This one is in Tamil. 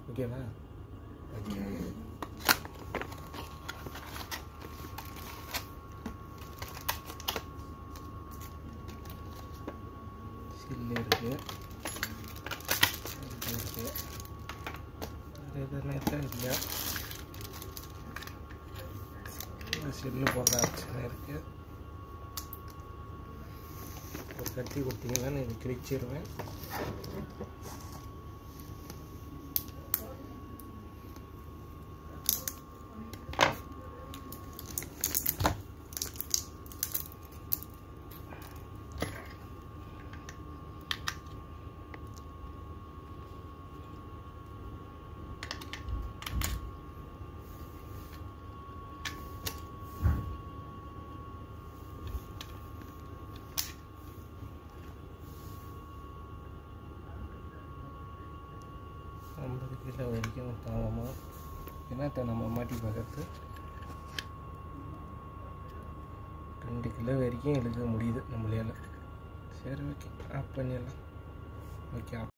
ஓகேவா ஓகே சில்லு இருக்கு இது இருக்கு வேறு எதுவும் தான் இல்லை இந்த சில்லு போடுற ஆப்ஷன் இருக்கு ஒரு கத்தி கொடுத்தீங்கன்னா நான் இது கிழிச்சிருவேன் ஐம்பது கிலோ வரைக்கும் தாங்கம்மா என்னத்தை நம்ம மாட்டி பார்க்கறது ரெண்டு கிலோ வரைக்கும் இழுக்க முடியுது நம்மளால சரி ஓகே ஆஃப் பண்ணிடலாம் ஓகே